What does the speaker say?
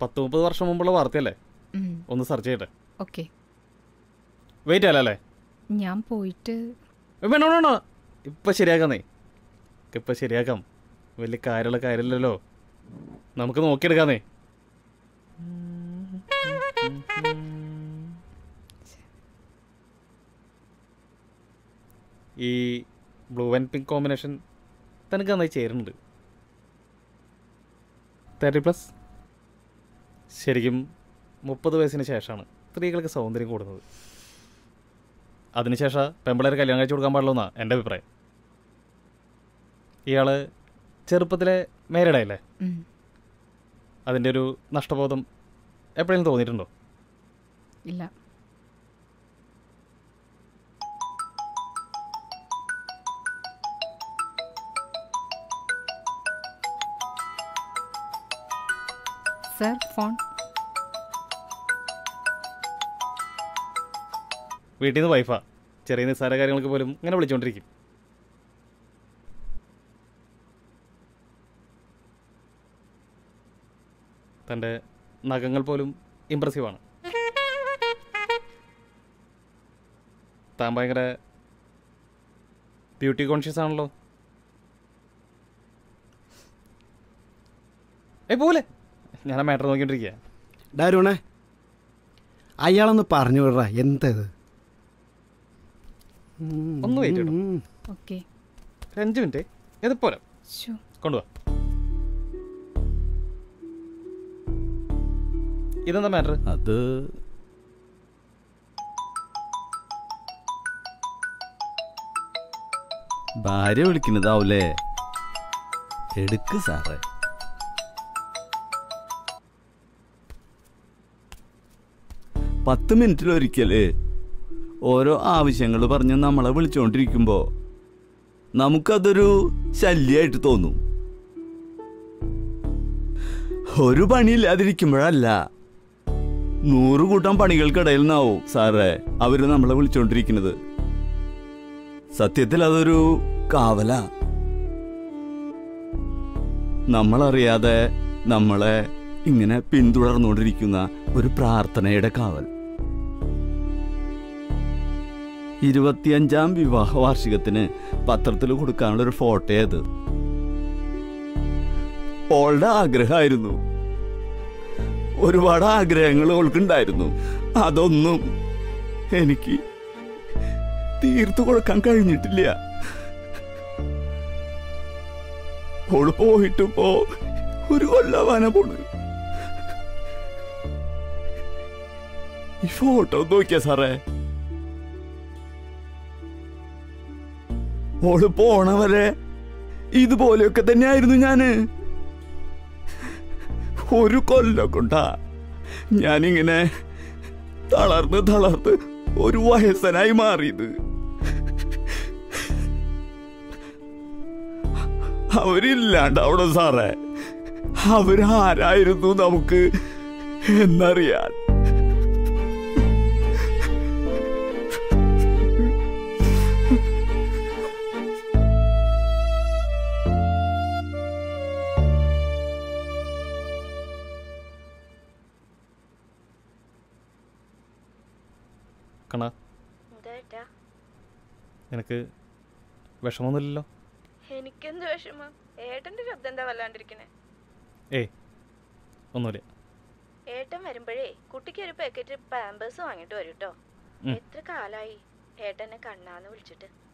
പത്ത് മുപ്പത് വർഷം മുമ്പുള്ള വാർത്തയല്ലേ ഒന്ന് സെർച്ച് ചെയ്യട്ടെ ഓക്കെ വെയിറ്റ് അല്ലേ ഞാൻ പോയിട്ട് വേണോ വേണോ ഇപ്പം ശരിയാക്കാന്നേ ഇപ്പം ശരിയാക്കാം വലിയ കാര്യമുള്ള കാര്യമില്ലല്ലോ നമുക്ക് നോക്കിയെടുക്കാന്നേ ഈ ബ്ലൂ ആൻഡ് പിങ്ക് കോമ്പിനേഷൻ തനിക്ക് നന്നായി ചേരുന്നുണ്ട് തേർട്ടി പ്ലസ് ശരിക്കും മുപ്പത് വയസ്സിന് ശേഷമാണ് സ്ത്രീകൾക്ക് സൗന്ദര്യം കൂടുന്നത് അതിനുശേഷം പെമ്പിളേർ കല്യാണം കഴിച്ചു കൊടുക്കാൻ പാടുള്ളൂ എന്നാണ് എൻ്റെ അഭിപ്രായം ഇയാൾ ചെറുപ്പത്തിലെ മേരിടായില്ലേ ഉം. അതിൻ്റെ ഒരു നഷ്ടബോധം എപ്പോഴെങ്കിലും തോന്നിയിട്ടുണ്ടോ ഇല്ല സർ ഫോൺ വീട്ടിൽ നിന്ന് വൈഫാ ചെറിയ നിസ്സാര കാര്യങ്ങൾക്ക് പോലും ഇങ്ങനെ വിളിച്ചുകൊണ്ടിരിക്കും തൻ്റെ നഖങ്ങൾ പോലും ഇമ്പ്രസീവാണ് താൻ ഭയങ്കര ബ്യൂട്ടി കോൺഷ്യസ് ആണല്ലോ ഏ പോലെ ഞാൻ ആ മാറ്റർ നോക്കിക്കൊണ്ടിരിക്കുക ഡാരുണേ അയാളൊന്ന് പറഞ്ഞു വിടറാ എന്തത് ഒന്ന് വെയിറ്റ് ചെയ്യണം ഓക്കെ ഒരു അഞ്ച് മിനിറ്റ് ഇത് പോരാ ഷോ കൊണ്ടുവാ ഇതെന്താ മാറ്റർ അത് ഭാര്യ വിളിക്കുന്നതാവൂലേ എടുക്ക് സാറേ പത്ത് മിനിറ്റിലൊരിക്കല് ഓരോ ആവശ്യങ്ങൾ പറഞ്ഞ് നമ്മളെ വിളിച്ചുകൊണ്ടിരിക്കുമ്പോൾ നമുക്കതൊരു ശല്യമായിട്ട് തോന്നും ഒരു പണിയില്ലാതിരിക്കുമ്പോഴല്ല നൂറ് കൂട്ടം പണികൾക്കിടയിൽ നിന്നാവും സാറേ അവര് നമ്മളെ വിളിച്ചോണ്ടിരിക്കുന്നത് സത്യത്തിൽ അതൊരു കാവല നമ്മളറിയാതെ നമ്മളെ ഇങ്ങനെ പിന്തുടർന്നുകൊണ്ടിരിക്കുന്ന ഒരു പ്രാർത്ഥനയുടെ കാവൽ ഇരുപത്തിയഞ്ചാം വിവാഹ വാർഷികത്തിന് പത്രത്തിൽ കൊടുക്കാനുള്ള ഒരു ഫോട്ടോ അത് ഓളുടെ ആഗ്രഹമായിരുന്നു ഒരുപാട് ആഗ്രഹങ്ങൾ ഓൾക്കുണ്ടായിരുന്നു അതൊന്നും എനിക്ക് തീർത്തു കൊടുക്കാൻ കഴിഞ്ഞിട്ടില്ല ഓള് പോയിട്ടിപ്പോ ഒരു കൊല്ലവാന പോണ് ഈ ഫോട്ടോ നോക്കിയ സാറേ ഓള് പോണവരെ ഇതുപോലെയൊക്കെ തന്നെയായിരുന്നു ഞാന് ഒരു കൊല്ലം കൊണ്ടാ ഞാനിങ്ങനെ തളർന്ന് തളർന്ന് ഒരു വയസ്സനായി മാറിയത് അവരില്ലാണ്ടാവണം സാറേ അവരാരായിരുന്നു നമുക്ക് എന്നറിയാൻ കണ എന്താ നിനക്ക് വിഷമമൊന്നുമില്ലല്ലോ എനിക്കെന്ത് വിഷമം ഏട്ടന്റെ ശബ്ദം എന്താ വല്ലാണ്ടിരിക്കണേ ഏയ് ഒന്നുമില്ല ഏട്ടൻ വരുമ്പോഴേ കുട്ടിക്ക് ഒരു പാക്കറ്റ് പാമ്പേഴ്സ് വാങ്ങിട്ട് വരും കേട്ടോ ഉം. എത്ര കാലായി ഏട്ടനെ കണ്ണാന്ന് വിളിച്ചിട്ട്